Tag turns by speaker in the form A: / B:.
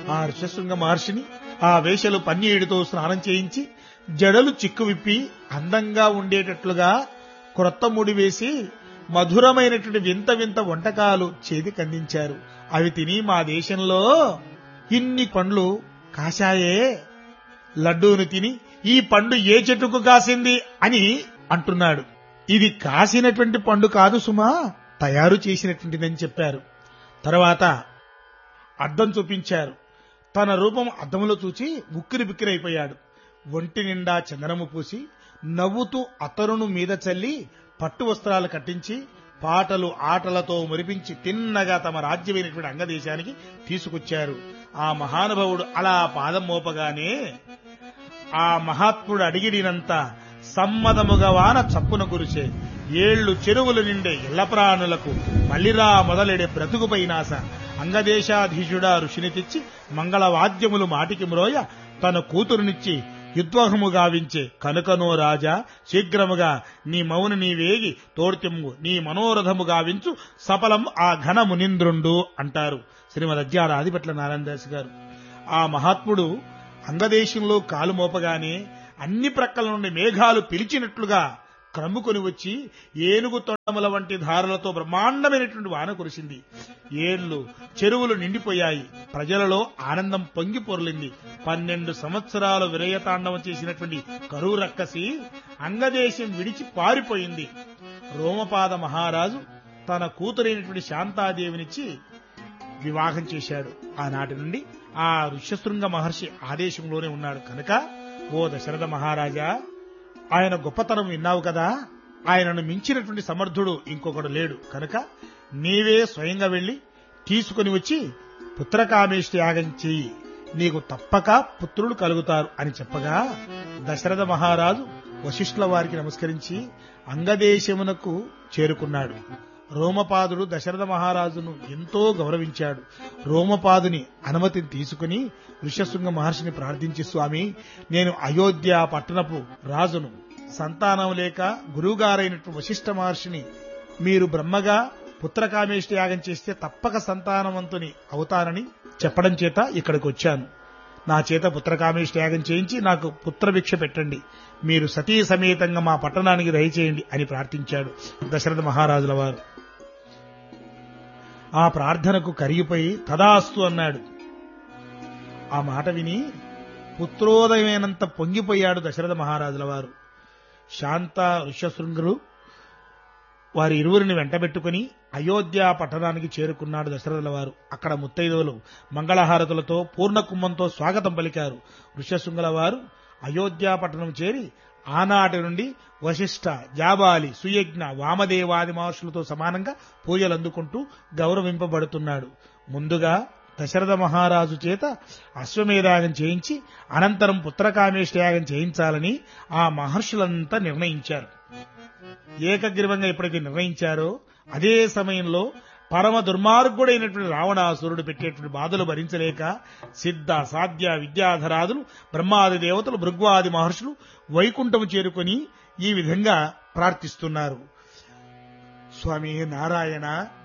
A: ఆ ఋషశృంగ మహర్షిని ఆ వేషలు పన్నీయుడితో స్నానం చేయించి జడలు చిక్కు విప్పి అందంగా ఉండేటట్లుగా క్రొత్త ముడి వేసి మధురమైనటువంటి వింత వింత వంటకాలు చేతికందించారు అవి తిని మా దేశంలో ఇన్ని పండ్లు కాశాయే లడ్డూను తిని ఈ పండు ఏ చెట్టుకు కాసింది అని అంటున్నాడు ఇది కాసినటువంటి పండు కాదు సుమా తయారు చేసినటువంటిదని చెప్పారు తర్వాత అద్దం చూపించారు తన రూపం అద్దంలో చూచి ఉక్కిరి బిక్కిరైపోయాడు ఒంటి నిండా చందనము పూసి నవ్వుతూ అతరును మీద చల్లి పట్టు వస్త్రాలు కట్టించి పాటలు ఆటలతో మురిపించి తిన్నగా తమ రాజ్యమైనటువంటి అంగదేశానికి తీసుకొచ్చారు ఆ మహానుభావుడు అలా పాదం మోపగానే ఆ మహాత్ముడు అడిగిడినంత సమ్మదముగా వాన చప్పున కురిసే ఏళ్లు చెరువులు నిండే ఇళ్ల ప్రాణులకు మల్లిరా మొదలెడే బ్రతుకుపైనాస అంగదేశాధీశుడా ఋషిని తెచ్చి మంగళవాద్యములు మాటికి మ్రోయ తన కూతురునిచ్చి యుద్వహము గావించే కనుకనో రాజా శీఘ్రముగా నీ మౌని నీ వేగి తోడ్తిమ్ము నీ మనోరథము గావించు సఫలం ఆ ఘన మునింద్రుండు అంటారు శ్రీమద్ అజ్ఞాన ఆదిపట్ల నారాయణదాస్ గారు ఆ మహాత్ముడు అంగదేశంలో కాలు మోపగానే అన్ని ప్రక్కల నుండి మేఘాలు పిలిచినట్లుగా క్రమ్ముకొని వచ్చి ఏనుగు తొండముల వంటి ధారలతో బ్రహ్మాండమైనటువంటి వాన కురిసింది ఏళ్లు చెరువులు నిండిపోయాయి ప్రజలలో ఆనందం పొంగి పొర్లింది పన్నెండు సంవత్సరాలు విరయతాండవం చేసినటువంటి కరువు రక్కసి అంగదేశం విడిచి పారిపోయింది రోమపాద మహారాజు తన కూతురైనటువంటి శాంతాదేవినిచ్చి వివాహం చేశాడు ఆనాటి నుండి ఆ ఋష్యశృంగ మహర్షి ఆదేశంలోనే ఉన్నాడు కనుక ఓ దశరథ మహారాజా ఆయన గొప్పతనం విన్నావు కదా ఆయనను మించినటువంటి సమర్థుడు ఇంకొకడు లేడు కనుక నీవే స్వయంగా వెళ్లి తీసుకుని వచ్చి పుత్రకామేష్టి యాగం చెయ్యి నీకు తప్పక పుత్రులు కలుగుతారు అని చెప్పగా దశరథ మహారాజు వశిష్ఠుల వారికి నమస్కరించి అంగదేశమునకు చేరుకున్నాడు రోమపాదుడు దశరథ మహారాజును ఎంతో గౌరవించాడు రోమపాదుని అనుమతిని తీసుకుని ఋషశృంగ మహర్షిని ప్రార్థించి స్వామి నేను అయోధ్య పట్టణపు రాజును సంతానం లేక గురువుగారైనటువంటి వశిష్ఠ మహర్షిని మీరు బ్రహ్మగా పుత్రకామేష్టి యాగం చేస్తే తప్పక సంతానవంతుని అవుతానని చెప్పడం చేత ఇక్కడికి వచ్చాను నా చేత పుత్రకామేష్టి యాగం చేయించి నాకు పుత్రభిక్ష పెట్టండి మీరు సతీ సమేతంగా మా పట్టణానికి దయచేయండి అని ప్రార్థించాడు దశరథ మహారాజుల వారు ఆ ప్రార్థనకు కరిగిపోయి తదాస్తు అన్నాడు ఆ మాట విని పుత్రోదయమైనంత పొంగిపోయాడు దశరథ మహారాజుల వారు శాంత ఋష్యశృంగులు వారి ఇరువురిని వెంటబెట్టుకుని అయోధ్య పట్టణానికి చేరుకున్నాడు దశరథుల వారు అక్కడ ముత్తైదువులు మంగళహారతులతో పూర్ణ కుంభంతో స్వాగతం పలికారు ఋష్యశృంగుల వారు అయోధ్య పట్టణం చేరి ఆనాటి నుండి వశిష్ఠ జాబాలి సుయజ్ఞ వామదేవాది మహర్షులతో సమానంగా పూజలు అందుకుంటూ గౌరవింపబడుతున్నాడు ముందుగా దశరథ మహారాజు చేత అశ్వమేధాగం చేయించి అనంతరం పుత్రకామేష్యాగం చేయించాలని ఆ మహర్షులంతా నిర్ణయించారు ఏకగ్రీవంగా ఎప్పుడైతే నిర్ణయించారో అదే సమయంలో పరమ దుర్మార్గుడైనటువంటి రావణాసురుడు పెట్టేటువంటి బాధలు భరించలేక సిద్ధ సాధ్య విద్యాధరాదులు బ్రహ్మాది దేవతలు భృగ్వాది మహర్షులు వైకుంఠము చేరుకొని ఈ విధంగా ప్రార్థిస్తున్నారు స్వామి నారాయణ